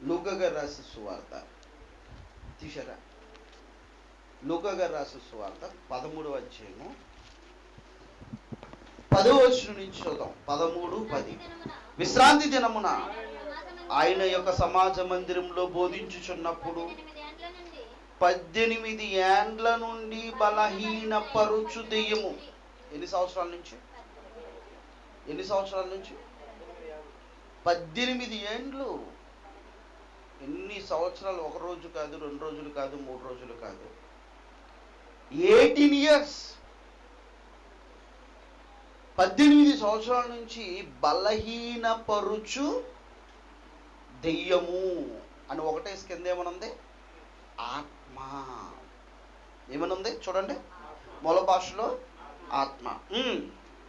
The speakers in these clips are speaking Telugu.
లూకా గారు రాసిన సువార్త తీశారా లూకా గారు రాసిన సువార్త పదమూడవ అధ్యాయము పదో వచ్చిన నుంచి చూద్దాం పదమూడు పది విశ్రాంతి దినమున ఆయన యొక్క సమాజ మందిరంలో బోధించుచున్నప్పుడు పద్దెనిమిది ఏండ్ల నుండి బలహీన పరుచు దెయ్యము ఎన్ని సంవత్సరాల నుంచి ఎన్ని సంవత్సరాల నుంచి పద్దెనిమిది ఏండ్లు ఎన్ని సంవత్సరాలు ఒక రోజు కాదు రెండు రోజులు కాదు మూడు రోజులు కాదు ఎయిటీన్ ఇయర్స్ పద్దెనిమిది సంవత్సరాల నుంచి బలహీన పరుచు దెయ్యము అని ఒకటే కింద ఏమనుంది ఆత్మ ఏమనుంది చూడండి మూల భాషలో ఆత్మ ఉమ్.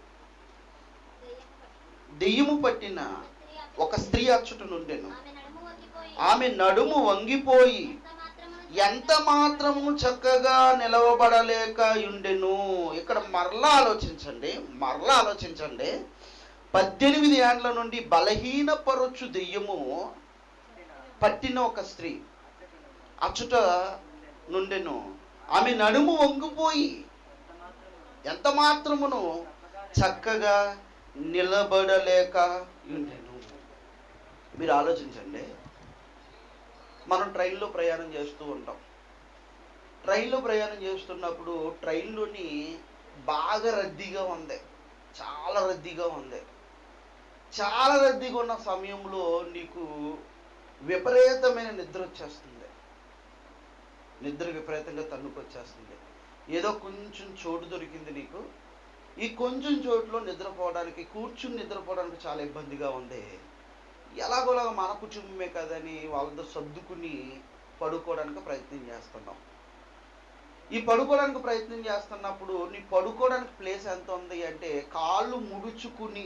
దెయ్యము పట్టిన ఒక స్త్రీ అచ్చుట నుండెను ఆమె నడుము వంగిపోయి ఎంత మాత్రము చక్కగా నిలవబడలేక ఉండెను ఇక్కడ మరలా ఆలోచించండి మరలా ఆలోచించండి పద్దెనిమిది ఏండ్ల నుండి బలహీనపరచు దెయ్యము పట్టిన ఒక స్త్రీ అచ్చుట నుండెను ఆమె నడుము వంగిపోయి ఎంత మాత్రమును చక్కగా నిలబడలేక ఉండెను మీరు ఆలోచించండి మనం ట్రైన్లో ప్రయాణం చేస్తూ ఉంటాం ట్రైన్లో ప్రయాణం చేస్తున్నప్పుడు ట్రైన్లోని బాగా రద్దీగా ఉంది చాలా రద్దీగా ఉంది చాలా రద్దీగా ఉన్న సమయంలో నీకు విపరీతమైన నిద్ర వచ్చేస్తుంది నిద్ర విపరీతంగా తన్నుకొచ్చేస్తుంది ఏదో కొంచెం చోటు దొరికింది నీకు ఈ కొంచెం చోటులో నిద్రపోవడానికి కూర్చుని నిద్రపోవడానికి చాలా ఇబ్బందిగా ఉంది ఎలాగోలాగా మన కుటుంబమే కదని వాళ్ళతో సర్దుకుని పడుకోవడానికి ప్రయత్నం చేస్తున్నాం ఈ పడుకోవడానికి ప్రయత్నం చేస్తున్నప్పుడు నీ పడుకోవడానికి ప్లేస్ ఎంత ఉంది అంటే కాళ్ళు ముడుచుకుని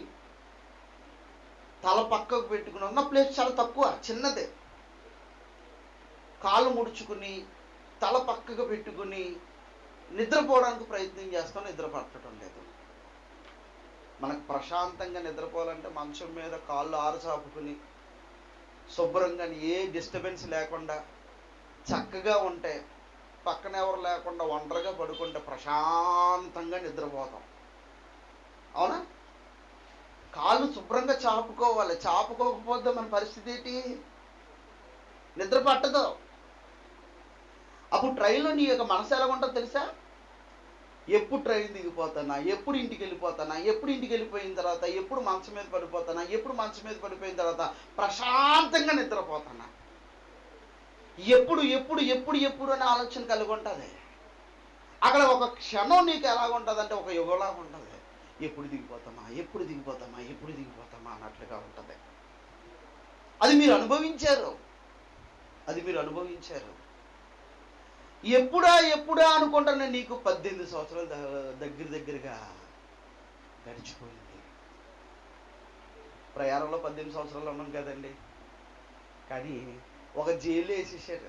తల పక్కకు పెట్టుకుని ఉన్న ప్లేస్ చాలా తక్కువ చిన్నదే కాళ్ళు ముడుచుకుని తల పక్కకు పెట్టుకుని నిద్రపోవడానికి ప్రయత్నం చేస్తాం నిద్ర పట్టడం లేదు మనకు ప్రశాంతంగా నిద్రపోవాలంటే మంచం మీద కాళ్ళు ఆరచాపుకుని శుభ్రంగా ఏ డిస్టర్బెన్స్ లేకుండా చక్కగా ఉంటే పక్కన ఎవరు లేకుండా ఒంటరిగా పడుకుంటే ప్రశాంతంగా నిద్రపోతాం అవునా కాళ్ళు శుభ్రంగా చాపుకోవాలి చాపుకోకపోతే మన పరిస్థితి ఏంటి నిద్ర పట్టదు అప్పుడు ట్రైన్లో నీ యొక్క మనసు ఎలా ఉంటుందో తెలుసా ఎప్పుడు ట్రైన్ దిగిపోతానా ఎప్పుడు ఇంటికి వెళ్ళిపోతానా ఎప్పుడు ఇంటికి వెళ్ళిపోయిన తర్వాత ఎప్పుడు మంచం మీద పడిపోతానా ఎప్పుడు మంచం మీద పడిపోయిన తర్వాత ప్రశాంతంగా నిద్రపోతానా ఎప్పుడు ఎప్పుడు ఎప్పుడు ఎప్పుడు అనే ఆలోచన కలిగి ఉంటుంది అక్కడ ఒక క్షణం నీకు ఎలాగుంటుంది అంటే ఒక యుగంలాగా ఉంటుంది ఎప్పుడు దిగిపోతామా ఎప్పుడు దిగిపోతామా ఎప్పుడు దిగిపోతామా అన్నట్లుగా ఉంటుంది అది మీరు అనుభవించారు అది మీరు అనుభవించారు ఎప్పుడా ఎప్పుడా అనుకుంటానే నీకు పద్దెనిమిది సంవత్సరాలు ద- దగ్గర దగ్గరగా గడిచిపోయింది ప్రయాణంలో పద్దెనిమిది సంవత్సరాలు ఉన్నాం కదండి కానీ ఒక జైల్లో వేసేసారు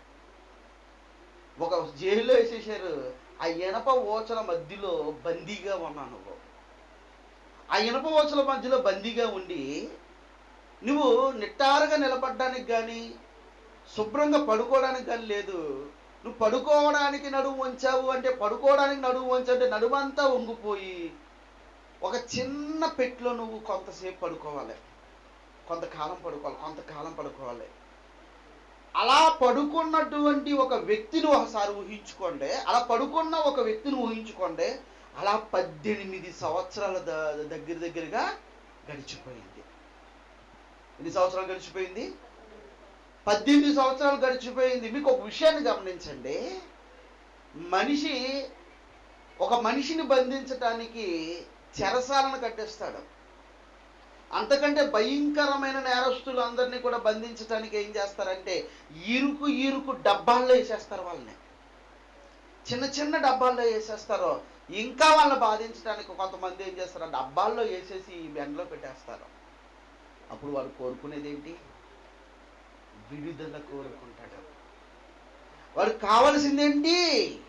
ఒక జైల్లో వేసేసారు ఆ ఇనప ఓచల మధ్యలో బందీగా ఉన్నాను నువ్వు ఆ ఇనప ఓచల మధ్యలో బందీగా ఉండి నువ్వు నిట్టారుగా నిలబడడానికి కానీ శుభ్రంగా పడుకోవడానికి కానీ లేదు నువ్వు పడుకోవడానికి నడుము వంచావు అంటే పడుకోవడానికి నడుము వంచావు అంటే నడుమంతా వంగిపోయి ఒక చిన్న పెట్టులో నువ్వు కొంతసేపు పడుకోవాలి కొంతకాలం పడుకోవాలి కొంతకాలం పడుకోవాలి అలా పడుకున్నటువంటి ఒక వ్యక్తిని ఒకసారి ఊహించుకోండి అలా పడుకున్న ఒక వ్యక్తిని ఊహించుకోండి అలా పద్దెనిమిది సంవత్సరాల ద- దగ్గర దగ్గరగా గడిచిపోయింది ఎన్ని సంవత్సరాలు గడిచిపోయింది పద్దెనిమిది సంవత్సరాలు గడిచిపోయింది మీకు ఒక విషయాన్ని గమనించండి మనిషి ఒక మనిషిని బంధించటానికి చెరసాలను కట్టేస్తాడు అంతకంటే భయంకరమైన నేరస్తులు అందరినీ కూడా బంధించడానికి ఏం చేస్తారంటే ఇరుకు ఇరుకు డబ్బాల్లో వేసేస్తారు వాళ్ళని చిన్న చిన్న డబ్బాల్లో వేసేస్తారు ఇంకా వాళ్ళని బాధించడానికి కొంతమంది ఏం చేస్తారు ఆ డబ్బాల్లో వేసేసి ఈ బెండలో పెట్టేస్తారు అప్పుడు వాడు కోరుకునేది ఏంటి విడుదల కోరుకుంటాడు వాడికి కావలసిందేంటి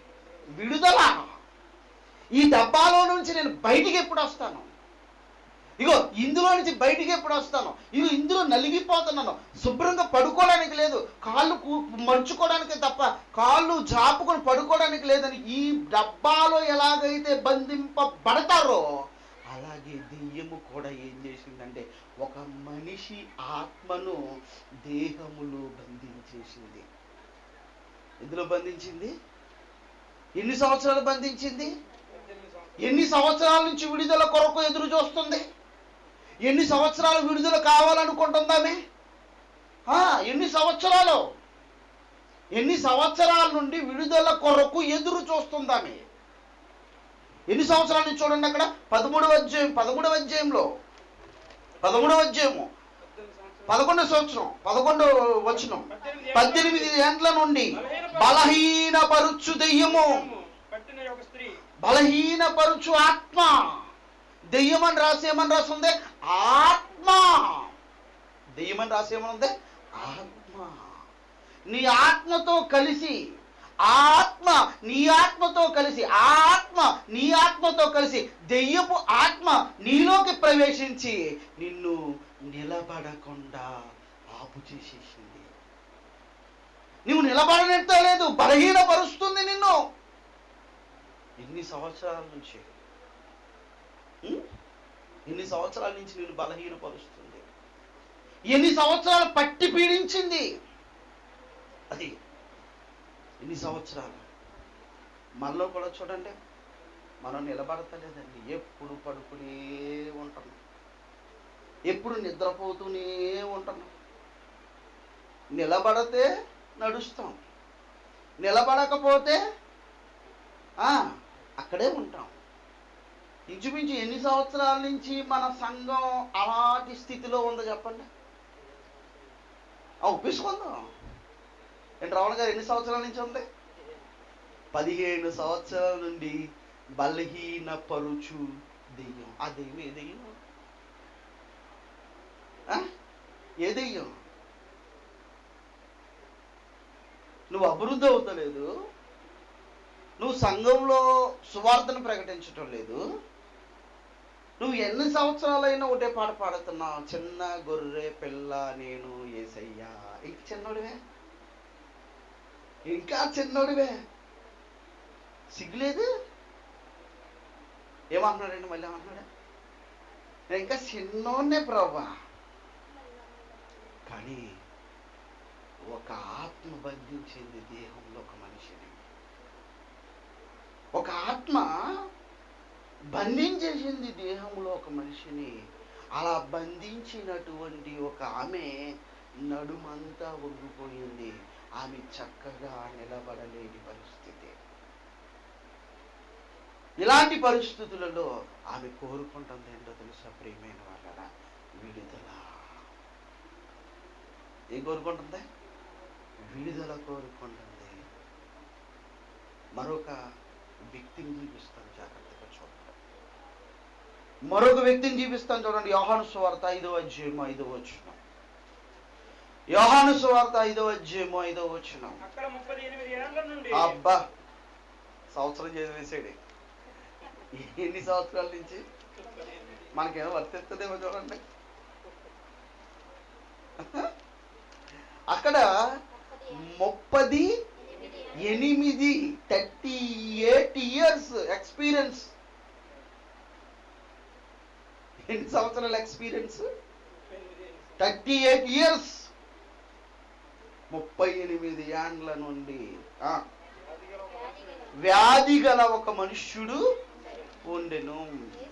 విడుదల ఈ డబ్బాలో నుంచి నేను బయటికి ఎప్పుడు వస్తాను ఇగో ఇందులో నుంచి బయటికి ఎప్పుడు వస్తాను ఇగో ఇందులో నలిగిపోతున్నాను శుభ్రంగా పడుకోవడానికి లేదు కాళ్ళు కూ- మడుచుకోవడానికి తప్ప కాళ్ళు జాపుకొని పడుకోవడానికి లేదని ఈ డబ్బాలో ఎలాగైతే బంధింపబడతారో అలాగే దెయ్యము కూడా ఏం చేసిందంటే ఒక మనిషి ఆత్మను దేహములో బంధించేసింది ఎందులో బంధించింది ఎన్ని సంవత్సరాలు బంధించింది ఎన్ని సంవత్సరాల నుంచి విడుదల కొరకు ఎదురు చూస్తుంది ఎన్ని సంవత్సరాలు విడుదల కావాలనుకుంటుందామే ఆ, ఎన్ని సంవత్సరాలు ఎన్ని సంవత్సరాల నుండి విడుదల కొరకు ఎదురు చూస్తుందామే ఎన్ని సంవత్సరాల నుంచి చూడండి అక్కడ పదమూడవ అధ్యాయం పదమూడవ అధ్యాయంలో పదమూడవ అధ్యాయము పదకొండవ సంవత్సరం పదకొండవ వచనం పద్దెనిమిది ఏండ్ల నుండి బలహీనపరుచు దెయ్యము పట్టిన ఒక స్త్రీ బలహీనపరుచు ఆత్మ దెయ్యమని రాసి ఏమని రాసి ఉంది ఆత్మ దెయ్యమని రాసి ఏమని ఉంది ఆత్మ నీ ఆత్మతో కలిసి ఆత్మ నీ ఆత్మతో కలిసి ఆత్మ నీ ఆత్మతో కలిసి దెయ్యపు ఆత్మ నీలోకి ప్రవేశించి నిన్ను నిలబడకుండా ఆపు చేసేసింది నువ్వు నిలబడనెత్తలేదు బలహీనపరుస్తుంది నిన్ను ఎన్ని సంవత్సరాల నుంచి ఉం? ఎన్ని సంవత్సరాల నుంచి నేను బలహీనపరుస్తుంది ఎన్ని సంవత్సరాలు పట్టి పీడించింది అది ఎన్ని సంవత్సరాలు మనలో కూడా చూడండి మనం నిలబడతలేదండి ఎప్పుడు పడుకునే ఉంటాం ఎప్పుడు నిద్రపోతూనే ఉంటాం నిలబడితే నడుస్తాం నిలబడకపోతే ఆ, అక్కడే ఉంటాం ఇంచుమించు ఎన్ని సంవత్సరాల నుంచి మన సంఘం అలాంటి స్థితిలో ఉందో చెప్పండి ఆ, ఒప్పించుకుందాం ఏంటి రావణ గారు ఎన్ని సంవత్సరాల నుంచి ఉంది పదిహేను సంవత్సరాల నుండి బలహీన పరుచు దెయ్యం ఆ దెయ్యం ఏ దెయ్యం ఆ? ఏ దెయ్యం నువ్వు అభివృద్ధి అవుతలేదు నువ్వు సంఘంలో సువార్తను ప్రకటించటం లేదు నువ్వు ఎన్ని సంవత్సరాలైనా ఒకటే పాట పాడుతున్నావు చిన్న గొర్రె పిల్ల నేను ఏసయ్యా ఇంక చిన్నోడివే ఇంకా చిన్నోడివే సిగ్గులేదు ఏమంటున్నాడండి మళ్ళీ ఏమంటున్నాడు నేను ఇంకా చిన్నోన్నే ప్రభా కానీ ఒక ఆత్మ బంధించింది దేహంలో ఒక మనిషిని ఒక ఆత్మ బంధించేసింది దేహంలో ఒక మనిషిని అలా బంధించినటువంటి ఒక ఆమె నడుమంతా వంగిపోయింది ఆమె చక్కగా నిలబడలేని పరిస్థితి ఇలాంటి పరిస్థితులలో ఆమె కోరుకుంటుంది ఏంటో తెలుసా ప్రియమైన వాళ్ళ విడుదల ఏం కోరుకుంటుంది విడుదల కోరుకుంటుంది మరొక వ్యక్తిని చూపిస్తాను జాగ్రత్తగా చూడండి మరొక వ్యక్తిని చూపిస్తాను చూడండి యోహాను సువార్త ఐదో అధ్యాయము ఐదో వచ్చిన యోహాను సువార్త ఐదో అధ్యాయము ఐదో వచ్చిన అక్కడ ముప్పై ఎనిమిది ఏళ్ల నుండి అబ్బా సంవత్సరం చేసి వేసాడు ఎన్ని సంవత్సరాల నుంచి మనకేమో వర్తిస్తుందేమో చూడండి అక్కడ ముప్పది ఎనిమిది థర్టీ ఎయిట్ ఇయర్స్ ఎక్స్పీరియన్స్ ఎన్ని సంవత్సరాల ఎక్స్పీరియన్స్ థర్టీ ఎయిట్ ఇయర్స్ ముప్పై ఎనిమిది ఏండ్ల నుండి ఆ, వ్యాధి గల ఒక మనుష్యుడు ఉండెను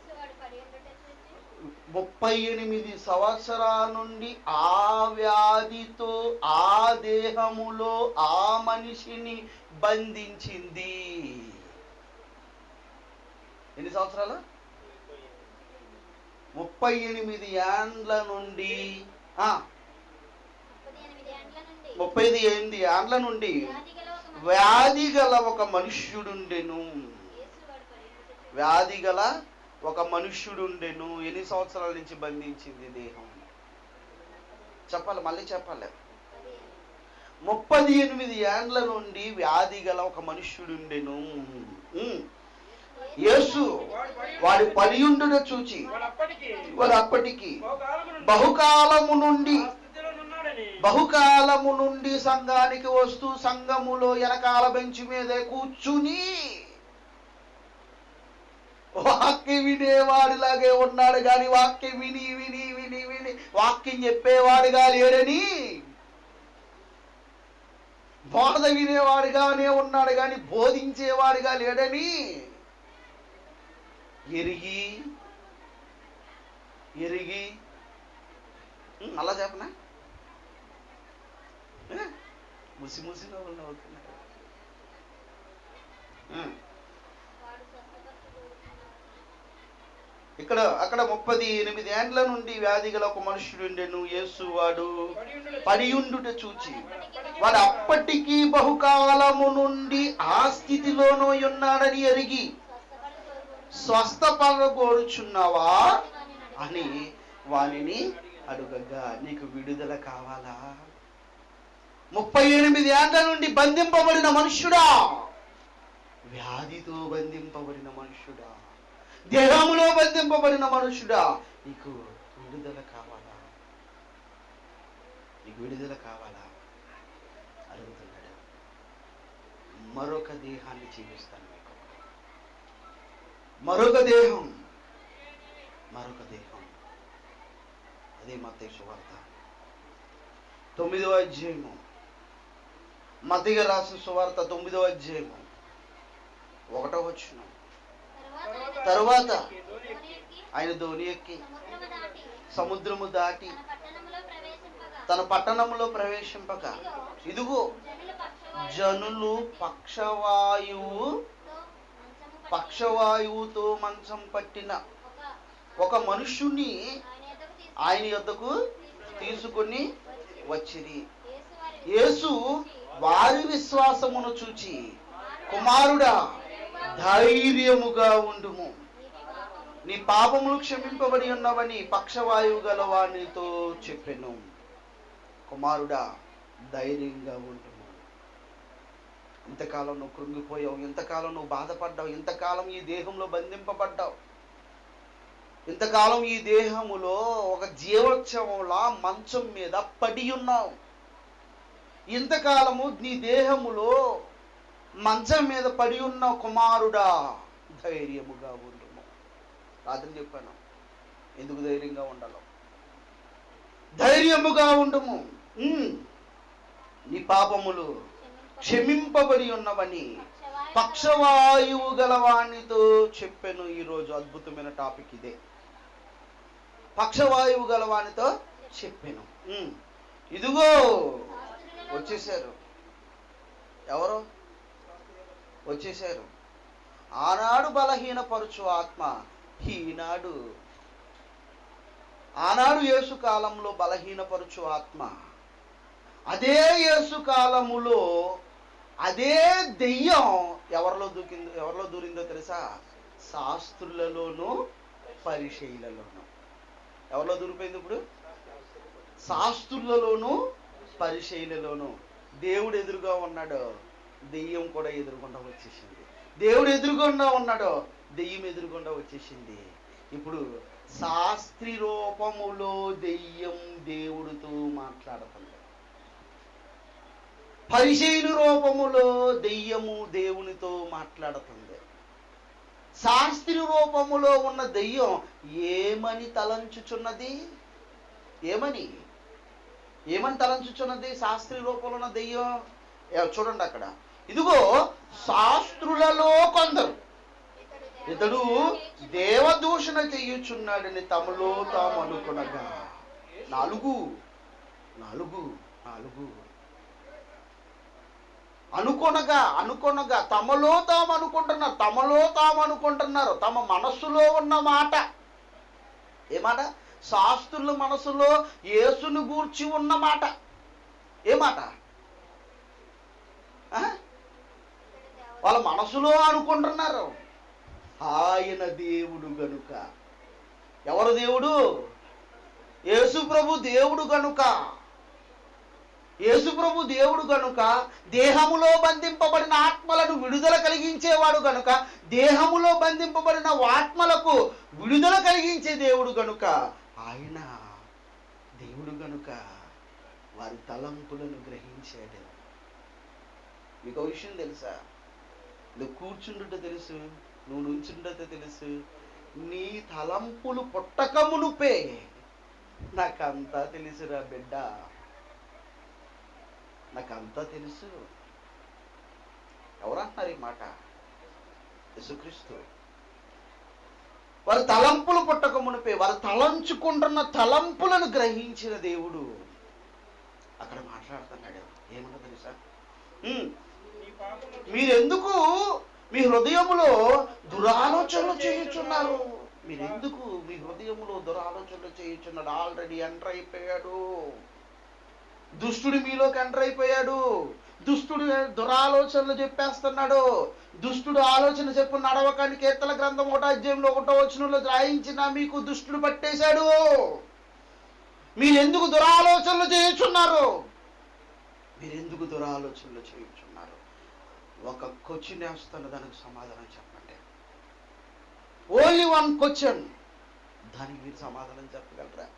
ముప్పై ఎనిమిది సంవత్సరాల నుండి ఆ వ్యాధితో ఆ దేహములో ఆ మనిషిని బంధించింది ఎన్ని సంవత్సరాలు ముప్పై ఎనిమిది ఏండ్ల నుండి ఆ, ముప్పై ఎనిమిది ఏండ్ల నుండి వ్యాధి గల ఒక మనుష్యుడుండెను వ్యాధి గల ఒక మనుష్యుడుండెను ఎన్ని సంవత్సరాల నుంచి బంధించింది దేహం చెప్పాలి మళ్ళీ చెప్పాలి ముప్పది ఎనిమిది ఏండ్ల నుండి వ్యాధి గల ఒక మనుష్యుడుండెను ఉమ్. యేసు వాడు పడి వాడి పరియుండుట చూచి వాడు అప్పటికి వాడు అప్పటికి బహుకాలము నుండి బహుకాలము నుండి ఆ స్థితిలో ఉన్నాడని బహుకాలము నుండి సంఘానికి వస్తూ సంఘములో వెనకాల బెంచి మీదే కూర్చుని వాక్యం వినేవాడిలాగే ఉన్నాడు కానీ వాక్యం విని విని విని విని వాక్యం చెప్పేవాడిగా లేడని బోధ వినేవాడిగానే ఉన్నాడు కానీ బోధించేవాడిగా లేడని ఎరిగి ఎరిగి ఉం, అలా చెప్పనా ఏ? ముసి ముసి నవ్వులు నవ్వుతున్నారు ఉం. ఇక్కడ అక్కడ ముప్పది ఎనిమిది ఏండ్ల నుండి వ్యాధి గల ఒక మనుషుడుండెను యేసు వాడు పడి ఉండుట పడియుండుట చూచి వాడు అప్పటికి బహుకాలము నుండి ఆ స్థితిలోనూ ఉన్నాడని ఎరిగి స్వస్థపడగోరుచున్నావా అని వానిని అడుగగా నీకు విడుదల కావాలా ముప్పై ఎనిమిది ఏళ్ల నుండి బంధింపబడిన మనుష్యుడా వ్యాధితో బంధింపబడిన మనుష్యుడా దేహములో బంధింపబడిన మనుష్యుడా నీకు విడుదల కావాలా నీకు విడుదల కావాలా అడుగుతున్నాడు మరొక దేహాన్ని జీవిస్తాను మీకు మరొక దేహం మరొక దేహం అదే మత్తయి సువార్త తొమ్మిదవ అధ్యాయము మతిగా రాసిన సువార్త తొమ్మిదవ అధ్యాయము ఒకటో వచ్చిన తరువాత ఆయన ధోని ఎక్కి సముద్రము దాటి తన పట్టణంలో ప్రవేశింపక ఇదిగో జనులు పక్షవాయువు పక్షవాయువుతో మంచం పట్టిన ఒక మనుష్యుని ఆయన యొద్దకు తీసుకొని వచ్చిరి యేసు వారి విశ్వాసమును చూచి కుమారుడా ధైర్యముగా ఉండుము నీ పాపములు క్షమింపబడి ఉన్నవని పక్షవాయువు గల వానితో చెప్పెను కుమారుడా ధైర్యంగా ఉండుము ఇంతకాలం నువ్వు కృంగిపోయావు ఇంతకాలం నువ్వు బాధపడ్డావు ఇంతకాలం ఈ దేహంలో బంధింపబడ్డావు ఇంతకాలం ఈ దేహములో ఒక జీవోత్సవంలా మంచం మీద పడి ఉన్నావు ఇంతకాలము నీ దేహములో మంచం మీద పడి ఉన్న కుమారుడా ధైర్యముగా ఉండుము రాత్రి చెప్పాను ఎందుకు ధైర్యంగా ఉండాలో ధైర్యముగా ఉండుము ఉమ్. నీ పాపములు క్షమింపబడి ఉన్నవని పక్షవాయువు గలవాణితో చెప్పాను ఈరోజు అద్భుతమైన టాపిక్ ఇదే పక్షవాయువు గలవానితో చెప్పాను ఉమ్. ఇదిగో వచ్చేసారు ఎవరు వచ్చేసారు ఆనాడు బలహీనపరుచు ఆత్మ ఈనాడు ఆనాడు యేసు కాలంలో బలహీనపరుచు ఆత్మ అదే యేసు కాలములో అదే దెయ్యం ఎవరిలో దూకిందో ఎవరిలో దూరిందో తెలుసా శాస్త్రులలోనూ పరిశైలలోనూ ఎవరిలో దూరిపోయింది ఇప్పుడు శాస్త్రులలోనూ పరిశైలలోనూ దేవుడు ఎదురుగా ఉన్నాడు దెయ్యం కూడా ఎదురుగుండా వచ్చేసింది దేవుడు ఎదురుగుండా ఉన్నాడు దెయ్యం ఎదురుగుండా వచ్చేసింది ఇప్పుడు శాస్త్రి రూపములో దెయ్యం దేవుడితో మాట్లాడుతుంది పరిశైలు రూపములో దెయ్యము దేవునితో మాట్లాడుతుంది శాస్త్రి రూపములో ఉన్న దెయ్యం ఏమని తలంచుచున్నది ఏమని ఏమని తలంచుచున్నది శాస్త్రి రూపంలో ఉన్న దెయ్యం ఏ, చూడండి అక్కడ ఇదిగో శాస్త్రులలో కొందరు ఇతడు దేవదూషణ చేయుచున్నాడని తమలో తాము అనుకునగా నాలుగు నాలుగు నాలుగు అనుకొనగా అనుకొనగా తమలో తాము అనుకుంటున్నారు తమలో తాము అనుకుంటున్నారు తమ మనస్సులో ఉన్న మాట ఏ మాట శాస్త్రుల మనసులో యేసును గూర్చి ఉన్న మాట ఏ మాట ఆ? వాళ్ళ మనసులో అనుకుంటున్నారు ఆయన దేవుడు గనుక ఎవరు దేవుడు యేసు ప్రభు దేవుడు గనుక యేసుప్రభు దేవుడు గనుక దేహములో బంధింపబడిన ఆత్మలను విడుదల కలిగించేవాడు గనుక దేహములో బంధింపబడిన ఆత్మలకు విడుదల కలిగించే దేవుడు గనుక ఆయన దేవుడు గనుక వారి తలంపులను గ్రహించాడు మీకు ఒక విషయం తెలుసా నువ్వు కూర్చుండుట తెలుసు నువ్వు నుంచుండట తెలుసు నీ తలంపులు పుట్టకమునుపే నాకంతా తెలుసురా బిడ్డ నాకంతా తెలుసు ఎవరంటున్నారు ఈ మాట యేసుక్రీస్తు వారి తలంపులు పుట్టక మునిపే వారు తలంచుకుంటున్న తలంపులను గ్రహించిన దేవుడు అక్కడ మాట్లాడుతున్నాడు ఏమన్నా తెలుసా ఉమ్, నీ పాపము మీరెందుకు మీ హృదయములో దురాలోచనలు చేయుచున్నారు మీరెందుకు మీ హృదయములో దురాలోచనలు చేయుచున్నాడు ఆల్రెడీ ఎంటర్ అయిపోయాడు దుష్టుడు మీలోకి ఎంటర్ అయిపోయాడు దుష్టుడు దురాలోచనలు చెప్పేస్తున్నాడు దుష్టుడు ఆలోచన చెప్పు నడవకాని కీర్తన గ్రంథం ఒకటో అధ్యాయంలో ఒకటో వచనంలో రాయించిన మీకు దుష్టుడు పట్టేశాడు మీరెందుకు దురాలోచనలు చేయుచున్నారు మీరెందుకు దురాలోచనలు చేయుచున్నారు ఒక క్వశ్చన్ వేస్తాను దానికి సమాధానం చెప్పండి ఓన్లీ వన్ క్వశ్చన్ దానికి మీరు సమాధానం చెప్పగలరా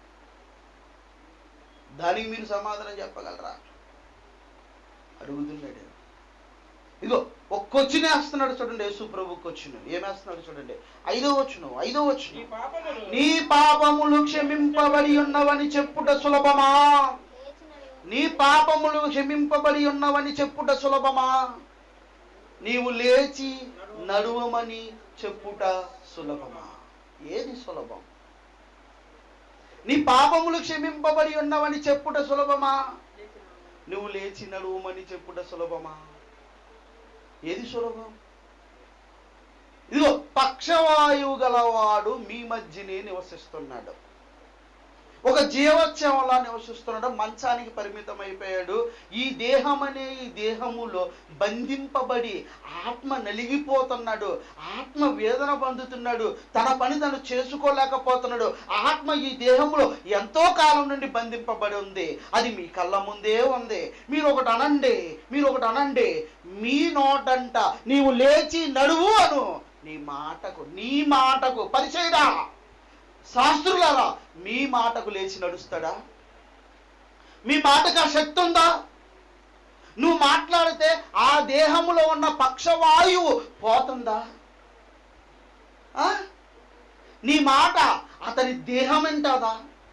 దానికి మీరు సమాధానం చెప్పగలరా అడుగుతున్నాడు ఇదిగో ఒక క్వశ్చన్ వేస్తున్నాడు చూడండి యేసు ప్రభు క్వశ్చన్ ఏమేస్తున్నాడు చూడండి ఐదో వచ్చును ఐదో నీ వచ్చును పాపములు నీ పాపములు క్షమింపబడి ఉన్నవని చెప్పుట సులభమా నీ పాపములు క్షమింపబడి ఉన్నవని చెప్పుట సులభమా నీవు లేచి నడువమని చెప్పుట సులభమా ఏది సులభం నీ పాపములు క్షమింపబడి ఉన్నవని చెప్పుట సులభమా నువ్వు లేచి నడువమని చెప్పుట సులభమా ఏది సులభం ఇదిగో పక్షవాయువు గలవాడు మీ మధ్యనే నివసిస్తున్నాడు ఒక జీవోత్సవంలా నివసిస్తున్నాడు మంచానికి పరిమితం అయిపోయాడు ఈ దేహం అనే ఈ దేహములో బంధింపబడి ఆత్మ నలిగిపోతున్నాడు ఆత్మ వేదన పొందుతున్నాడు తన పని తను చేసుకోలేకపోతున్నాడు ఆత్మ ఈ దేహంలో ఎంతో కాలం నుండి బంధింపబడి ఉంది అది మీ కళ్ళ ముందే ఉంది మీరు ఒకటి అనండి మీరు ఒకటి అనండి మీ నోటంట నీవు లేచి నడువు అను నీ మాటకు నీ మాటకు పరిచయరా శాస్త్రులారా మీ మాటకు లేచి నడుస్తాడా మీ మాటకు ఆ శక్తి ఉందా నువ్వు మాట్లాడితే ఆ దేహములో ఉన్న పక్షవాయువు పోతుందా ఆ? నీ మాట అతని దేహం ఎంటదా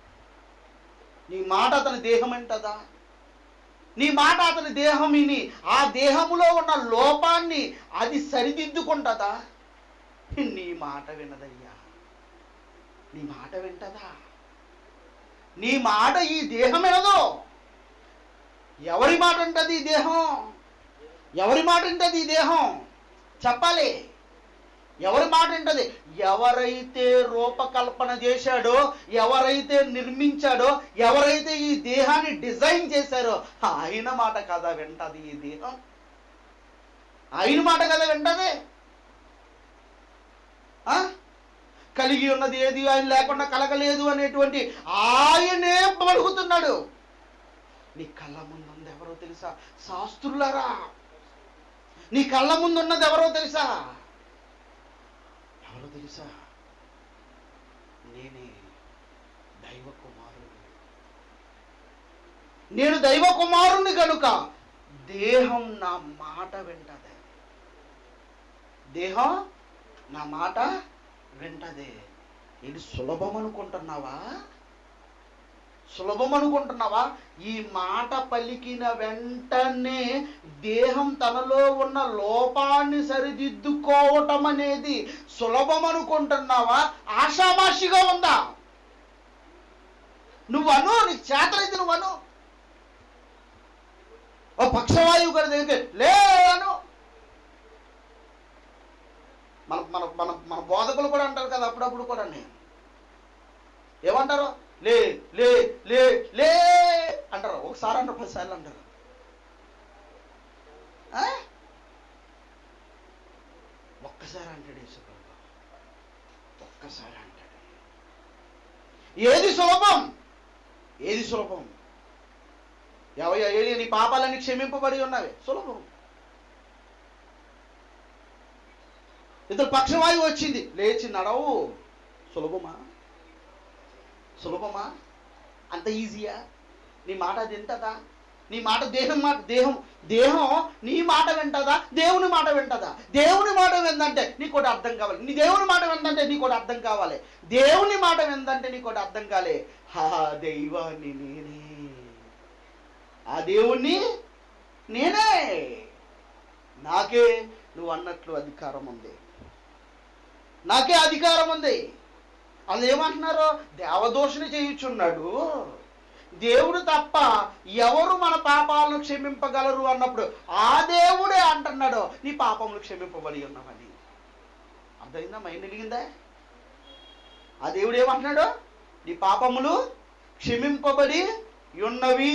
నీ మాట అతని దేహం ఎంటదా నీ మాట అతని దేహం విని ఆ దేహములో ఉన్న లోపాన్ని అది సరిదిద్దుకుంటదా నీ మాట వినదయ్యా నీ మాట వింటదా నీ మాట ఈ దేహం వినదు ఎవరి మాట ఉంటది ఈ దేహం ఎవరి మాట ఉంటది ఈ దేహం చెప్పాలి ఎవరి మాట ఉంటది ఎవరైతే రూపకల్పన చేశాడో ఎవరైతే నిర్మించాడో ఎవరైతే ఈ దేహాన్ని డిజైన్ చేశారో ఆయన మాట కదా వింటది ఈ దేహం ఆయన మాట కదా వింటది ఆ? కలిగి ఉన్నది ఏది ఆయన లేకుండా కలగలేదు అనేటువంటి ఆయనే పలుకుతున్నాడు నీ కళ్ళ ముందు ఉంది ఎవరో తెలుసా శాస్త్రులారా నీ కళ్ళ ముందు ఉన్నది ఎవరో తెలుసా ఎవరో తెలుసా నేనే దైవ కుమారుడు నేను దైవ కుమారుని కనుక దేహం నా మాట వింటదే దేహం నా మాట వింటదే ఇది సులభం అనుకుంటున్నావా సులభం అనుకుంటున్నావా ఈ మాట పలికిన వెంటనే దేహం తనలో ఉన్న లోపాన్ని సరిదిద్దుకోవటం అనేది సులభం అనుకుంటున్నావా ఆషామాషిగా ఉందా నువ్వు అను నీకు చేతనైతే నువ్వు అను ఓ పక్షవాయువు గారి దగ్గరికి లే అను మన మన మన మన బోధకులు కూడా అంటారు కదా అప్పుడప్పుడు కూడా ఏమంటారు లే లే లే లే అంటారు ఒకసారి అంటారు పదిసార్లు అంటారు ఆ? ఒక్కసారి అంటాడు యేసుప్రభు ఒక్కసారి అంటాడు ఏది సులభం ఏది సులభం ఎవయ్యా ఏలి నీ పాపాలన్నీ క్షమింపబడి ఉన్నవి సులభం ఇద్దరు పక్షవాయువు వచ్చింది లేచి నడవు సులభమా సులభమా అంత ఈజీయా నీ మాట అది వింటదా నీ మాట దేహం మాట దేహం దేహం నీ మాట వింటదా దేవుని మాట వింటదా దేవుని మాట విందంటే నీకు ఒకటి అర్థం కావాలి నీ దేవుని మాట విందంటే నీకు ఒకటి అర్థం కావాలి దేవుని మాట విందంటే నీకు ఒకటి అర్థం కాలే హా దైవాన్ని నేనే ఆ దేవుణ్ణి నేనే నాకే నువ్వు అన్నట్లు అధికారం ఉంది నాకే అధికారం ఉంది వాళ్ళు ఏమంటున్నారు దేవదోషణ చేయుచున్నాడు దేవుడు తప్ప ఎవరు మన పాపాలను క్షమింపగలరు అన్నప్పుడు ఆ దేవుడే అంటున్నాడు నీ పాపములు క్షమింపబడి ఉన్నామని అర్థమైందా మైండ్ వెలిగిందా ఆ దేవుడు ఏమంటున్నాడు నీ పాపములు క్షమింపబడి ఉన్నవి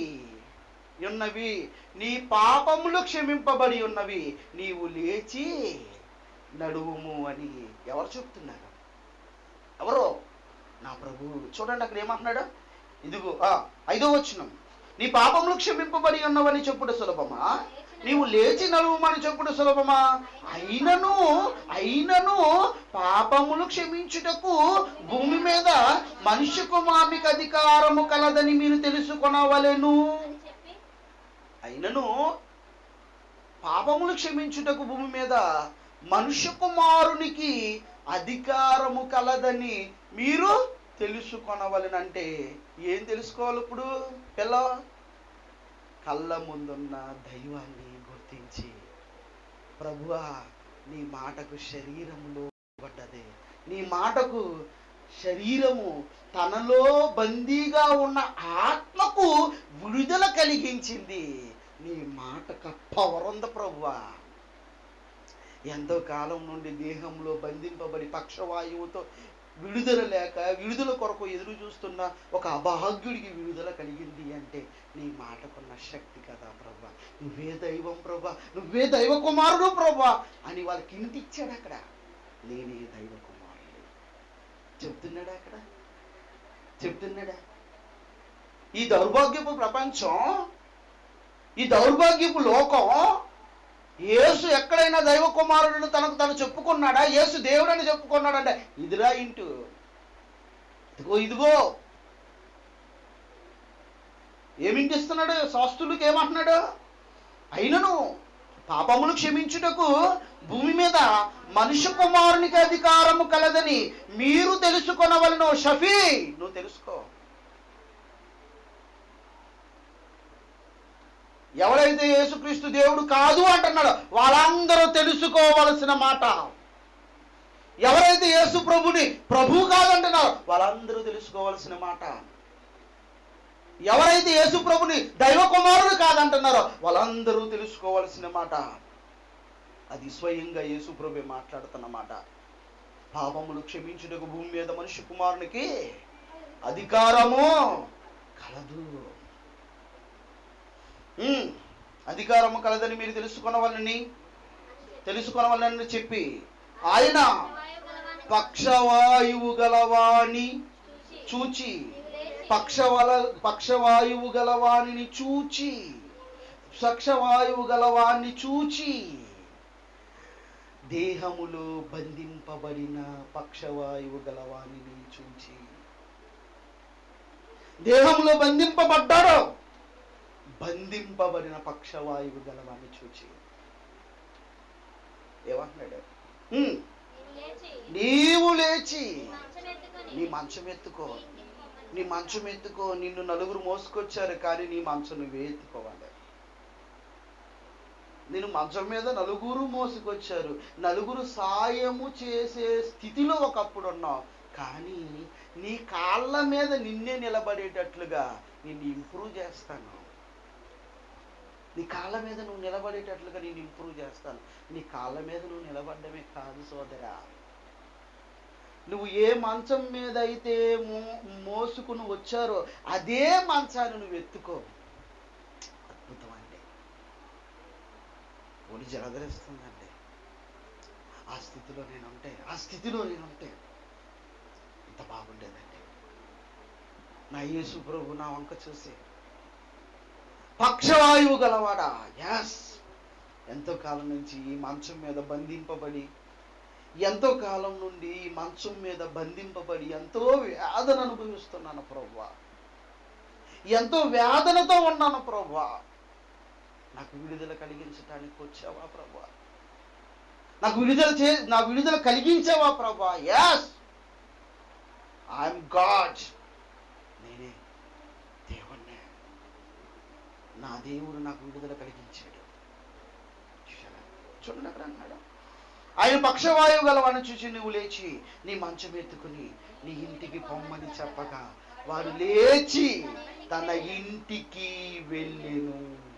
ఉన్నవి నీ పాపములు క్షమింపబడి ఉన్నవి నీవు లేచి నడువుము అని ఎవరు చెప్తున్నారు ఎవరు నా ప్రభువు చూడండి అక్కడ ఏమంటున్నాడు ఇదిగో ఆ, ఐదో వచనం నీ పాపములు క్షమింపబడి ఉన్నవని చెప్పుడు సులభమా నీవు లేచి నడువుమని చెప్పుడు సులభమా అయినను అయినను పాపములు క్షమించుటకు భూమి మీద మనుష్య కుమారునికి అధికారము కలదని మీరు తెలుసుకొనవలెను అని చెప్పి అయినను పాపములు క్షమించుటకు భూమి మీద మనుష్య కుమారునికి అధికారము కలదని మీరు తెలుసుకొనవలనంటే ఏం తెలుసుకోవాలి ఇప్పుడు పిల్ల కళ్ళ ముందున్న దైవాన్ని గుర్తించి ప్రభువా నీ మాటకు శరీరములో పడ్డది నీ మాటకు శరీరము తనలో బందీగా ఉన్న ఆత్మకు విడుదల కలిగించింది నీ మాటకు పవర్ ఉంది ప్రభువా ఎంతో కాలం నుండి దేహంలో బంధింపబడి పక్షవాయువుతో విడుదల లేక విడుదల కొరకు ఎదురు చూస్తున్న ఒక అభాగ్యుడికి విడుదల కలిగింది అంటే నీ మాటకున్న శక్తి కదా ప్రభా నువ్వే దైవం ప్రభా నువ్వే దైవ కుమారుడు ప్రభా అని వాళ్ళకి ఇంటిచ్చాడు అక్కడ నేనే దైవ కుమారుడు చెప్తున్నాడా అక్కడ చెప్తున్నాడా ఈ దౌర్భాగ్యపు ప్రపంచం ఈ దౌర్భాగ్యపు లోకం యేసు ఎక్కడైనా దైవ కుమారుడిని తనకు తను చెప్పుకున్నాడా యేసు దేవుడని చెప్పుకున్నాడంటే ఇదిరా ఇంటు ఇదిగో ఇదిగో ఏమింటిస్తున్నాడు శాస్త్రులకు ఏమంటున్నాడు అయినను పాపములు క్షమించుటకు భూమి మీద మనుష్య కుమారునికి అధికారము కలదని మీరు తెలుసుకొనవలను షఫీ నువ్వు తెలుసుకో ఎవరైతే యేసుక్రీస్తు దేవుడు కాదు అంటున్నాడో వాళ్ళందరూ తెలుసుకోవలసిన మాట ఎవరైతే యేసు ప్రభుని ప్రభు కాదంటున్నారో వాళ్ళందరూ తెలుసుకోవలసిన మాట ఎవరైతే యేసు ప్రభుని దైవ కుమారుడు కాదంటున్నారో వాళ్ళందరూ తెలుసుకోవలసిన మాట అది స్వయంగా యేసు ప్రభు మాట్లాడుతున్న మాట పాపములు క్షమించుటకు భూమి మీద మనుష్య కుమారునికి అధికారము కలదు ఉమ్, అధికారము కలదని మీరు తెలుసుకొనవలని తెలుసుకొనవలని చెప్పి ఆయన పక్షవాయువు గలవాణి చూచి పక్షవల పక్షవాయువు గలవాణిని చూచి పక్షవాయువు గలవాణ్ణి చూచి దేహములో బంధింపబడిన పక్షవాయువు గలవాణిని చూచి దేహంలో బంధింపబడ్డాడు బంధింపబడిన పక్షవాయువు గలవాన్ని చూచి ఏమంటున్నాడు "ఉమ్, నీవు లేచి నీ మంచం ఎత్తుకో నీ మంచం ఎత్తుకో నిన్ను నలుగురు మోసుకొచ్చారు కానీ నీ మంచం నువ్వే ఎత్తుకోవాలి నేను మంచం మీద నలుగురు మోసుకొచ్చారు నలుగురు సాయము చేసే స్థితిలో ఒకప్పుడు ఉన్నావు కానీ నీ కాళ్ళ మీద నిన్నే నిలబడేటట్లుగా నిన్ను ఇంప్రూవ్ చేస్తాను నీ కాళ్ళ మీద నువ్వు నిలబడేటట్లుగా నేను ఇంప్రూవ్ చేస్తాను నీ కాళ్ళ మీద నువ్వు నిలబడమే కాదు సోదరా నువ్వు ఏ మంచం మీద అయితే మో మోసుకుని వచ్చారో అదే మంచాన్ని నువ్వు ఎత్తుకో అద్భుతం అండి ఒడి జలధరిస్తుందండి ఆ స్థితిలో నేను ఉంటే ఆ స్థితిలో నేను ఉంటే ఇంత బాగుండేదండి నా యేసు ప్రభు నా వంక చూసి పక్షవాయువు గలవాడా ఎస్ ఎంతో కాలం నుంచి ఈ మంచం మీద బంధింపబడి ఎంతో కాలం నుండి ఈ మంచం మీద బంధింపబడి ఎంతో వేదన అనుభవిస్తున్నాను ప్రవ్వా ఎంతో వేదనతో ఉన్నాను ప్రవ్వా నాకు విడుదల కలిగించడానికి వచ్చావా ప్రభా నాకు విడుదల చే నా విడుదల కలిగించావా ప్రభా ఎస్ ఐఎమ్ గాడ్ నేనే దేవుణ్ణే నా దేవుడు నాకు విడుదల కలిగించాడు చూశారా? చూడండి అక్కడ అన్నాడు ఆయన పక్షవాయువు గలవాడిని చూసి నువ్వు లేచి నీ మంచం ఎత్తుకుని నీ ఇంటికి పొమ్మని చెప్పగా వారు లేచి తన ఇంటికి వెళ్ళెను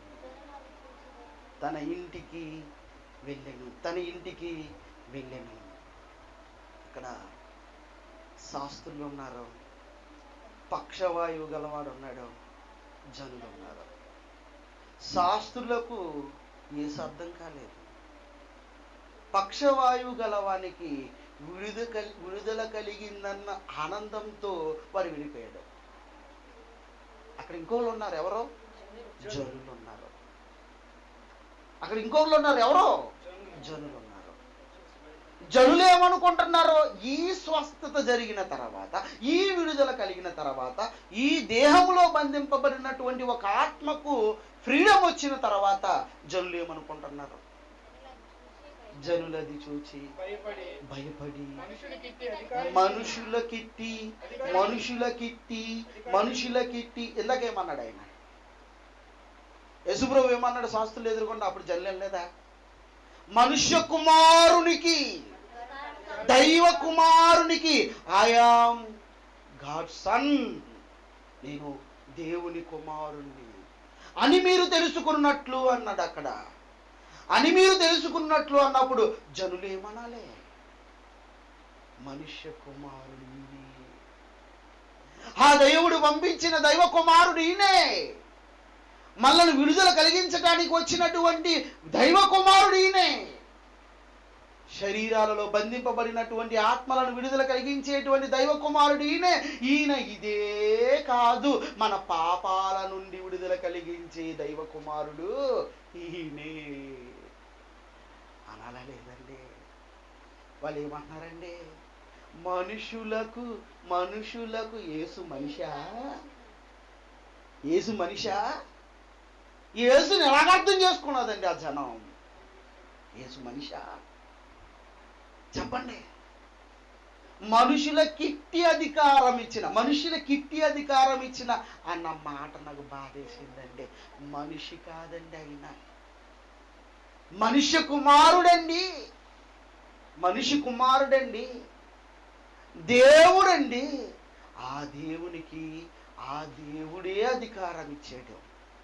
తన ఇంటికి వెళ్ళెను తన ఇంటికి వెళ్ళెను ఇక్కడ శాస్త్రులు ఉన్నారు పక్షవాయువు గలవాడు ఉన్నాడు జనులు ఉన్నారు శాస్త్రులకు ఏ అర్థం కాలేదు పక్షవాయువు గలవానికి విడుదల కలి విడుదల కలిగిందన్న ఆనందంతో వారు విడిపోయాడు అక్కడ ఇంకోళ్ళు ఉన్నారు ఎవరో జనులు ఉన్నారు అక్కడ ఇంకోళ్ళు ఉన్నారు ఎవరో జనులు ఉన్నారు జనులు ఏమనుకుంటున్నారో ఈ స్వస్థత జరిగిన తర్వాత ఈ విడుదల కలిగిన తర్వాత ఈ దేహంలో బంధింపబడినటువంటి ఒక ఆత్మకు ఫ్రీడమ్ వచ్చిన తర్వాత జనులు ఏమనుకుంటున్నారు జనులది చూచి భయపడి భయపడి మనుషులకిట్టి అధికారం మనుషులకిట్టి మనుషులకిట్టి మనుషులకిట్టి ఇందాకేమన్నాడు ఆయన యశుప్రభు ఏమన్నాడు శాస్త్రులు ఎదుర్కొంటే అప్పుడు జల్లేం లేదా మనుష్య కుమారునికి దైవ కుమారునికి ఆయాం గాడ్ సన్ నేను దేవుని కుమారుణ్ణి అని మీరు తెలుసుకున్నట్లు అన్నాడు అక్కడ అని మీరు తెలుసుకున్నట్లు అన్నప్పుడు జనులు ఏమనాలే మనుష్య కుమారుడు ఈయనే. ఆ దేవుడు పంపించిన దైవ కుమారుడు ఈయనే మనల్ని విడుదల కలిగించడానికి వచ్చినటువంటి దైవ కుమారుడు ఈయనే శరీరాలలో బంధింపబడినటువంటి ఆత్మలను విడుదల కలిగించేటువంటి దైవ కుమారుడు ఈయనే ఈయన ఇదే కాదు మన పాపాల నుండి విడుదల కలిగించే దైవ కుమారుడు ఈయనే అనాలా లేదండి వాళ్ళు ఏమంటున్నారండి మనుషులకు మనుషులకు యేసు మనిషా యేసు మనిషా యేసుని ఎలాగ అర్థం చేసుకున్నదండి ఆ జనం యేసు మనిషా చెప్పండి మనుషుల కిట్టి అధికారం ఇచ్చిన మనుషుల కిట్టి అధికారం ఇచ్చిన అన్న మాట నాకు బాధేసిందండి మనిషి కాదండి ఆయన మనుష్య కుమారుడండి మనిషి కుమారుడండి దేవుడండి ఆ దేవునికి ఆ దేవుడే అధికారం ఇచ్చాడు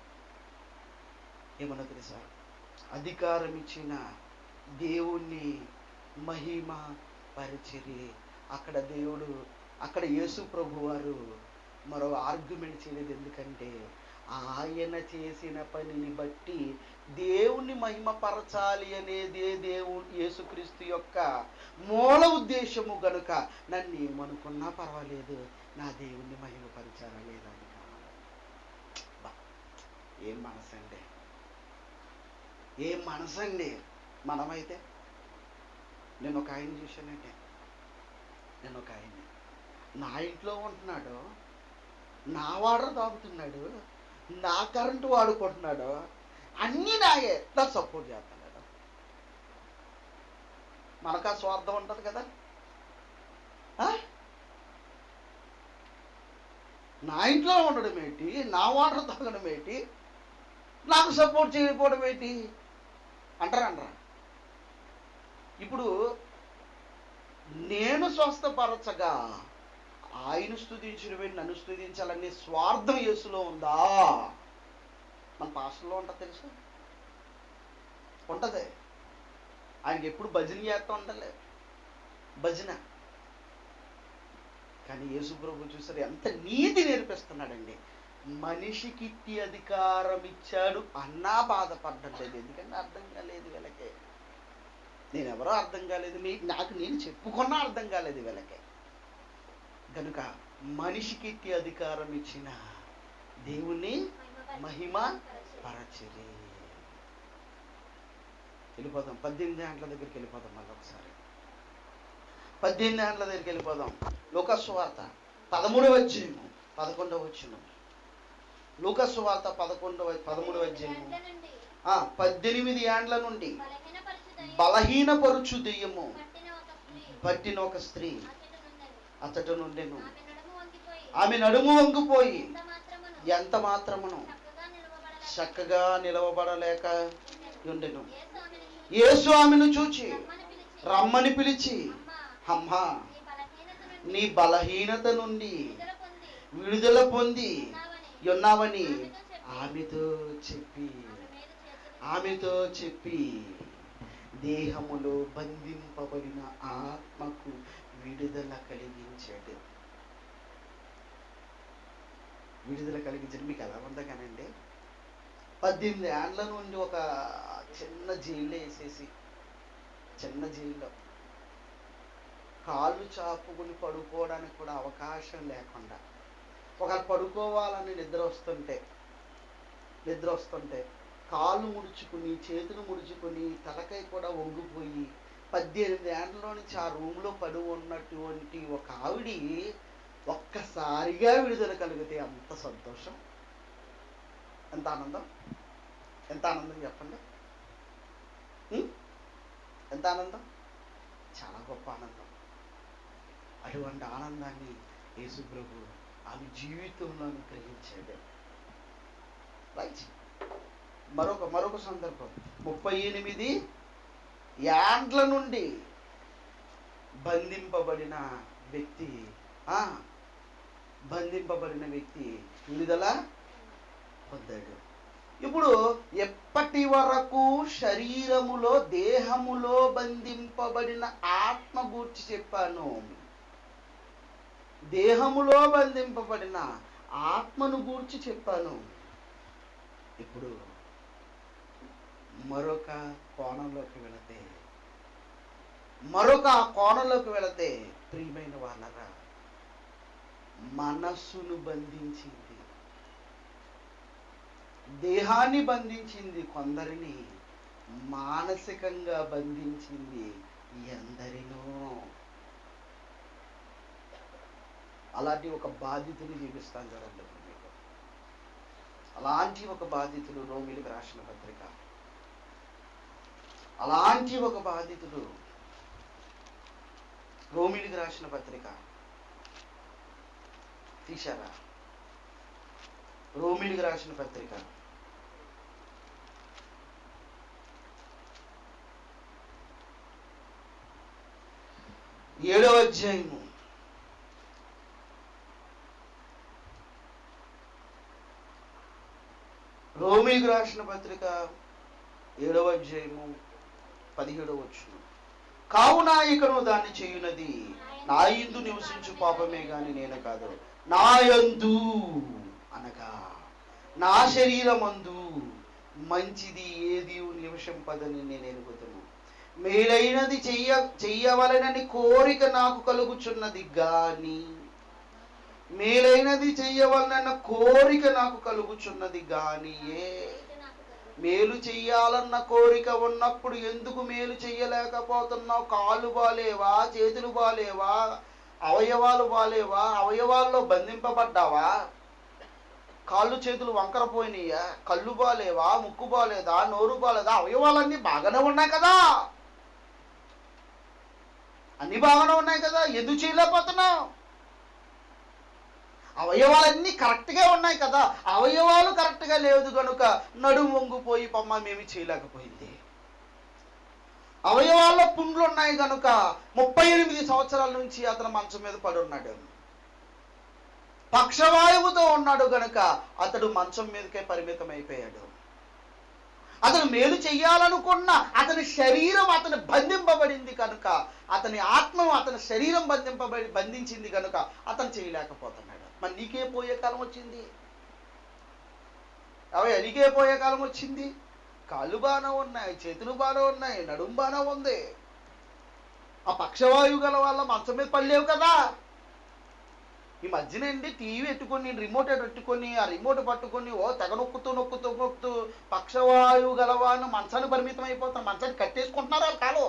ఏమన్నా తెలుసా అధికారం ఇచ్చిన దేవుణ్ణి మహిమ పరిచర్య అక్కడ దేవుడు అక్కడ యేసు ప్రభు వారు మరో ఆర్గ్యుమెంట్ చేయలేదు ఎందుకంటే ఆయన చేసిన పనిని బట్టి దేవుణ్ణి మహిమపరచాలి అనేదే దేవుడు యేసుక్రీస్తు యొక్క మూల ఉద్దేశము గనుక నన్ను ఏమనుకున్నా పర్వాలేదు నా దేవుణ్ణి మహిమపరచాలా లేదా అని కావాలి బా, ఏం మనసండి ఏం మనసండి మనమైతే నేను ఒక ఆయన చూశానంటే నేను ఒక ఆయన నా ఇంట్లో ఉంటున్నాడు నా వాటర్ తాగుతున్నాడు నా కరెంటు వాడుకుంటున్నాడు అన్నీ నాయే దాన్ని సపోర్ట్ చేస్తున్నాడు మనకు ఆ స్వార్థం ఉంటుంది కదా ఆ? నా ఇంట్లో ఉండడం ఏంటి నా వాటర్ తాగడం ఏంటి నాకు సపోర్ట్ చేయకపోవడం ఏంటి అంటారా అంటారా ఇప్పుడు నేను స్వస్థపరచగా ఆయన స్థుతించిన వెళ్ళి నన్ను స్థుతించాలనే స్వార్థం యేసులో ఉందా మన పాస్టర్లో ఉంటుంది తెలుసు ఉంటుంది ఆయనకి ఎప్పుడు భజన చేస్తూ ఉండలే భజన కానీ యేసు ప్రభు చూసారు ఎంత నీతి నేర్పిస్తున్నాడండి మనిషికి ఇట్టి అధికారం ఇచ్చాడు అన్నా బాధపడ్డం లేదు ఎందుకంటే అర్థం కాలేదు వీళ్ళకి నేను ఎవరో అర్థం కాలేదు మీ నాకు నేను చెప్పుకున్నా అర్థం కాలేదు వీళ్ళకి కనుక మనిషికి ఇట్టి అధికారం ఇచ్చిన దేవుణ్ణి మహిమ పరచిరి వెళ్ళిపోదాం పద్దెనిమిది గంటల దగ్గరికి వెళ్ళిపోదాం మళ్ళీ ఒకసారి పద్దెనిమిది గంటల దగ్గరికి వెళ్ళిపోదాం లోకస్వార్త పదమూడవ అధ్యాయము పదకొండవ వచ్చును లోకస్వార్త పదకొండవ పదమూడవ అధ్యాయము గంటల నుండి ఆ, పద్దెనిమిది ఏండ్ల నుండి బలహీనపరచు దయ్యము బలహీనపరుచు దెయ్యము పట్టిన ఒక స్త్రీ పట్టిన ఒక స్త్రీ అతడు నుండెను. అతడు నుండెను ఆమె నడుము వంగిపోయి ఆమె నడుము వంగిపోయి ఎంత మాత్రమును ఎంత మాత్రమును చక్కగా నిలవబడలేక చక్కగా నిలవబడలేక ఉండెను. ఉండెను యేసు ఆమెను చూచి యేసు ఆమెను చూచి రమ్మని పిలిచి రమ్మని పిలిచి అమ్మా అమ్మా నీ బలహీనత నీ నుండి బలహీనత నుండి విడుదల పొంది విడుదల పొంది ఉన్నావని ఉన్నావని ఆమెతో చెప్పి ఆమెతో చెప్పి ఆమె మీద చేతులు ఆమెతో చెప్పి దేహములో బంధింపబడిన ఆత్మకు విడుదల కలిగించాడు విడుదల కలిగించాడు మీకు ఎలా ఉందా కానండి పద్దెనిమిది ఏండ్ల నుండి ఒక చిన్న జైల్లో వేసేసి చిన్న జైల్లో కాళ్ళు చాపుకుని పడుకోవడానికి కూడా అవకాశం లేకుండా ఒకరు పడుకోవాలని నిద్ర వస్తుంటే నిద్ర వస్తుంటే కాళ్ళు ముడుచుకుని చేతులు ముడుచుకుని తలకాయ కూడా వంగిపోయి పద్దెనిమిది ఏండ్లలో నుంచి ఆ రూమ్లో పడి ఉన్నటువంటి ఒక ఆవిడి ఒక్కసారిగా విడుదల కలిగితే అంత సంతోషం ఎంత ఆనందం ఎంత ఆనందం చెప్పండి ఉం? ఎంత ఆనందం చాలా గొప్ప ఆనందం అటువంటి ఆనందాన్ని యేసు ప్రభు ఆమె జీవితంలో గ్రహించాడు రైట్ మరొక మరొక సందర్భం ముప్పై ఎనిమిది యాండ్ల నుండి బంధింపబడిన వ్యక్తి ఆ, బంధింపబడిన వ్యక్తి విడుదల పొందాడు ఇప్పుడు ఎప్పటి వరకు శరీరములో దేహములో బంధింపబడిన ఆత్మ గూర్చి చెప్పాను దేహములో బంధింపబడిన ఆత్మను గూర్చి చెప్పాను ఇప్పుడు మరొక కోణంలోకి వెళితే మరొక కోణంలోకి వెళితే ప్రియమైన వాళ్ళరా మనస్సును బంధించింది దేహాన్ని బంధించింది కొందరిని మానసికంగా బంధించింది ఎందరినో అలాంటి ఒక బాధితుని చూపిస్తాను చూడండి ఇప్పుడు మీకు అలాంటి ఒక బాధితుడు రోమిలకు రాసిన పత్రిక అలాంటి ఒక బాధితుడు రోమిలికి రాసిన పత్రిక తీశారా రోమిలికి రాసిన పత్రిక ఏడవ అధ్యాయము రోమిలికి రాసిన పత్రిక ఏడవ అధ్యాయము పదిహేడవ వచ్చును కావున ఇకను దాన్ని చేయునది నా యందు నివసించు పాపమే గాని నేను కాదు నా యందు అనగా నా శరీరమందు మంచిది ఏది నివసింపదని నేను ఎరుగుతును మేలైనది చెయ్య చెయ్యవలనని కోరిక నాకు కలుగుచున్నది గాని మేలైనది చెయ్యవలనన్న కోరిక నాకు కలుగుచున్నది గాని ఏ మేలు చెయ్యాలన్న కోరిక ఉన్నప్పుడు ఎందుకు మేలు చెయ్యలేకపోతున్నావు కాళ్ళు బాలేవా చేతులు బాలేవా అవయవాలు బాలేవా అవయవాల్లో బంధింపబడ్డావా కాళ్ళు చేతులు వంకర పోయినాయా కళ్ళు బాలేవా ముక్కు బాలేదా నోరు బాలేదా అవయవాలన్నీ బాగానే ఉన్నాయి కదా అన్ని బాగానే ఉన్నాయి కదా ఎందుకు చేయలేకపోతున్నావు అవయవాలన్నీ కరెక్ట్గా ఉన్నాయి కదా అవయవాలు కరెక్ట్గా లేదు కనుక నడుము వంగిపోయి పమ్మ మేమి చేయలేకపోయింది అవయవాల్లో పుండ్లు ఉన్నాయి కనుక ముప్పై ఎనిమిది సంవత్సరాల నుంచి అతను మంచం మీద పడి ఉన్నాడు పక్షవాయువుతో ఉన్నాడు గనుక అతడు మంచం మీదకే పరిమితం అయిపోయాడు అతను మేలు చెయ్యాలనుకున్న అతని శరీరం అతను బంధింపబడింది కనుక అతని ఆత్మ అతని శరీరం బంధింపబడి బంధించింది కనుక అతను చేయలేకపోతున్నాడు మరి నీకే పోయే కాలం వచ్చింది అవే నీకే పోయే కాలం వచ్చింది కాళ్ళు బాగానే ఉన్నాయి చేతులు బాగానే ఉన్నాయి నడుము బాగానే ఉంది ఆ పక్షవాయువు గల వాళ్ళ మంచం మీద పడలేవు కదా ఈ మధ్యనండి టీవీ పెట్టుకొని రిమోట్ పెట్టుకొని ఆ రిమోట్ పట్టుకొని ఓ తెగ నొక్కుతూ నొక్కుతూ నొక్కుతూ పక్షవాయువు గలవాను మంచానికి పరిమితం అయిపోతాను మంచానికి కట్టేసుకుంటున్నారు వాళ్ళు కాలు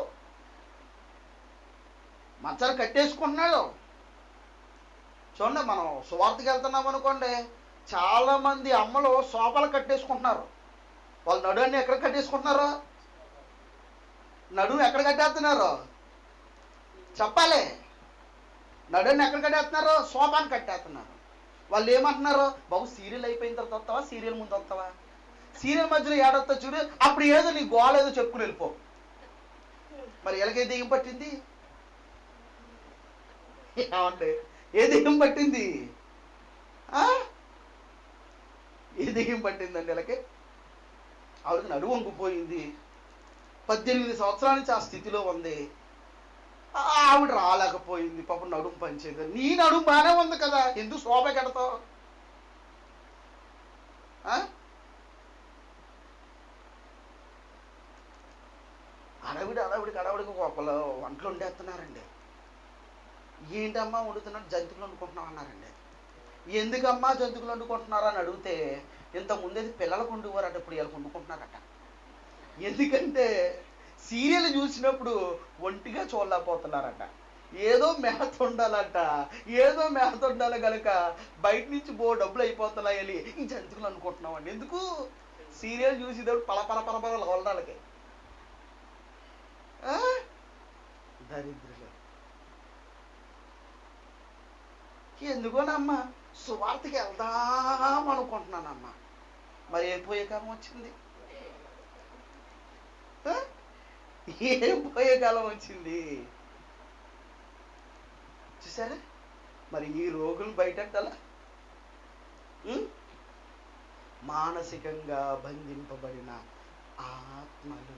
మంచాన్ని కట్టేసుకుంటున్నాడు చూడండి మనం సువార్తకి వెళ్తున్నాం అనుకోండి చాలా మంది అమ్మలు సోఫాలు కట్టేసుకుంటున్నారు వాళ్ళు నడుని ఎక్కడ కట్టేసుకుంటున్నారు నడుము ఎక్కడ కట్టేస్తున్నారు చెప్పాలి నడుని ఎక్కడ కట్టేస్తున్నారు సోఫాని కట్టేస్తున్నారు వాళ్ళు ఏమంటున్నారు బాబు సీరియల్ అయిపోయిన తర్వాత వస్తావా సీరియల్ ముందు వస్తావా సీరియల్ మధ్యలో ఏడొస్తా చూడు అప్పుడు ఏదో నీ గోల ఏదో చెప్పుకుని వెళ్ళిపో మరి ఎలాగే దెయ్యం పట్టింది ఏమంటే ఏ దెయ్యం పట్టింది ఆ? ఏ దెయ్యం పట్టిందండి ఇలాగే ఆవిడకి నడువు వంగిపోయింది పద్దెనిమిది సంవత్సరాల నుంచి ఆ స్థితిలో ఉంది ఆ, ఆవిడ రాలేకపోయింది పాపం నడుము పంచేది నీ నడుము బాగానే ఉంది కదా ఎందుకు శోభ కడతావు ఆ? అడవిడి అడవిడికి అడవిడికి ఒకళ్ళు వంటలు వండేస్తున్నారండి ఏంటమ్మా వండుతున్నారు జంతువులు వండుకుంటున్నాం అన్నారండి ఎందుకమ్మా జంతువులు వండుకుంటున్నారా అని అడిగితే ఇంత ముందేది పిల్లలకు వండుకోరట ఇప్పుడు వీళ్ళకి వండుకుంటున్నారట ఎందుకంటే సీరియల్ చూసినప్పుడు ఒంటిగా చూడలేకపోతున్నారట ఏదో మేత ఉండాలంట ఏదో మేత ఉండాలి కనుక బయట నుంచి బో డబ్బులు అయిపోతున్నాయని ఈ జంతువులు అనుకుంటున్నామండి ఎందుకు సీరియల్ చూసేటప్పుడు పల పల పల పల వాళ్ళకి దరిద్రులు ఎందుకోనమ్మా సువార్తకి వెళ్దాం అనుకుంటున్నానమ్మా మరి ఏం పోయే కాలం వచ్చింది ఆ? ఏం పోయే కాలం వచ్చింది చూసారా మరి ఈ రోగులు బయటెట్టాలా ఉం? మానసికంగా బంధింపబడిన ఆత్మలు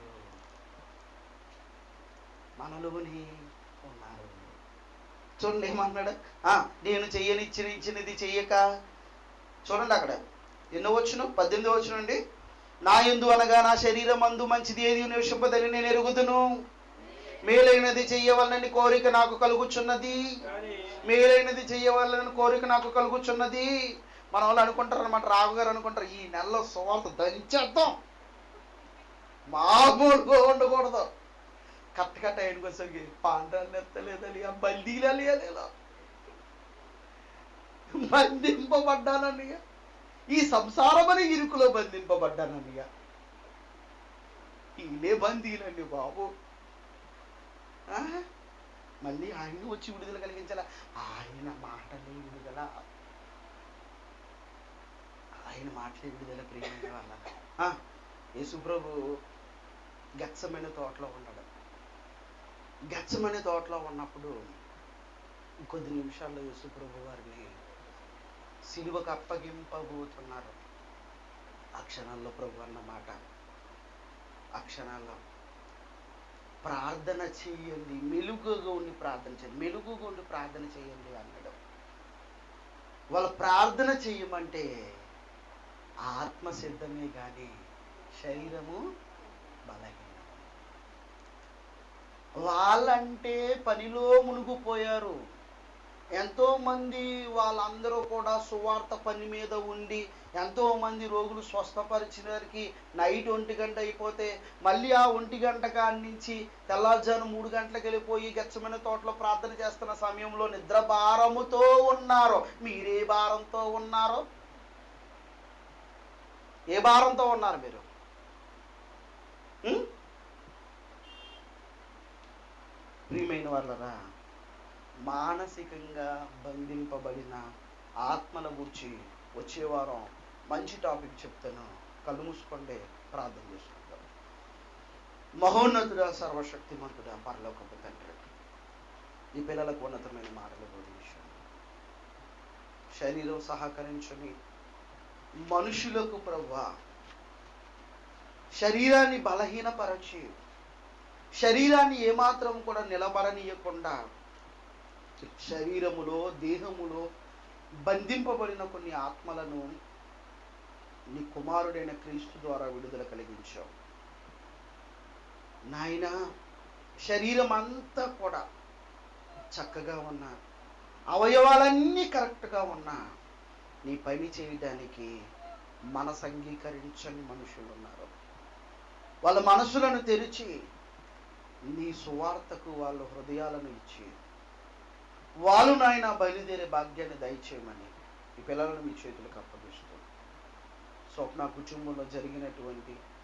మనలోని ఉన్నారు చూడండి ఏమన్నాడు ఆ, నేను చెయ్యనిచ్చిన ఇచ్చినది చెయ్యక చూడండి అక్కడ ఎన్నో వచ్చును పద్దెనిమిది వచ్చును అండి నా ఎందు అనగా నా శరీరం అందు మంచిది ఏది నివసింపదని నేను ఎరుగుదును మేలైనది చెయ్యవలనని కోరిక నాకు కలుగుచున్నది కానీ మేలైనది చెయ్యవలనని కోరిక నాకు కలుగుచున్నది మన వాళ్ళు అనుకుంటారు అనమాట రావు గారు అనుకుంటారు ఈ నెలలో సువార్త దంచేద్దాం మామూలుగా ఉండకూడదు కట్ట కట్ట ఆయనకొసరికి పాండ్రాలు ఎత్తలేదని ఆ బల్దీలు లేదా బంధింపబడ్డానన్నయ్య ఈ సంసారమని ఇరుకులో బంధింపబడ్డానన్నయ్య ఈయనే బందీలండి బాబు ఆ? మళ్ళీ ఆయన వచ్చి విడుదల కలిగించాల ఆయన మాటలే విడుదల ఆయన మాటలే విడుదల ప్రియమైన వాళ్ళ ఆ, యేసుప్రభు గచ్చమైన తోటలో ఉన్నాడు గచ్చమైన తోటలో ఉన్నప్పుడు కొద్ది నిమిషాల్లో యేసుప్రభు వారిని సిలువకు అప్పగింపబోతున్నారు ఆ క్షణాల్లో ప్రభు అన్న మాట ఆ క్షణాల్లో ప్రార్థన చేయండి మెలుగుగా ఉండి ప్రార్థన చేయండి మెలుగుగా ఉండి ప్రార్థన చేయండి అన్నాడు వాళ్ళ ప్రార్థన చేయమంటే ఆత్మ సిద్ధమే కానీ శరీరము బలహీనం వాళ్ళంటే పనిలో మునిగిపోయారు ఎంతో మంది వాళ్ళందరూ కూడా సువార్త పని మీద ఉండి ఎంతో మంది రోగులు స్వస్థపరిచినారికి నైట్ ఒంటి గంట అయిపోతే మళ్ళీ ఆ ఒంటి గంట కాడి నుంచి తెల్లారుజాను మూడు గంటలకు వెళ్ళిపోయి గచ్చమైన తోటలో ప్రార్థన చేస్తున్న సమయంలో నిద్ర భారముతో ఉన్నారు మీరే భారంతో ఉన్నారు ఏ భారంతో ఉన్నారు మీరు ఉం? ప్రియమైన వాళ్ళరా మానసికంగా బంధింపబడిన ఆత్మల గురించి వచ్చే వారం మంచి టాపిక్ చెప్తాను కళ్ళు మూసుకోండి ప్రార్థన చేసుకుంటాం మహోన్నతుడా సర్వశక్తిమంతుడా పరలోకపు తండ్రి ఈ పిల్లలకు ఉన్నతమైన మాటలు బోధించాను శరీరం సహకరించని మనుషులకు ప్రవ్వా శరీరాన్ని బలహీనపరచి శరీరాన్ని ఏమాత్రం కూడా నిలబడనీయకుండా శరీరములో దేహములో బంధింపబడిన కొన్ని ఆత్మలను నీ కుమారుడైన క్రీస్తు ద్వారా విడుదల కలిగించావు నాయన శరీరం అంతా కూడా చక్కగా ఉన్నా అవయవాలన్నీ కరెక్ట్గా ఉన్నా నీ పని చేయడానికి మనసు అంగీకరించని మనుషులు ఉన్నారు వాళ్ళ మనసులను తెరిచి నీ సువార్తకు వాళ్ళ హృదయాలను ఇచ్చి వాళ్ళు నాయన బయలుదేరే భాగ్యాన్ని దయచేయమని ఈ పిల్లలను మీ చేతులకు అప్పగిస్తూ స్వప్న కుటుంబంలో జరిగినటువంటి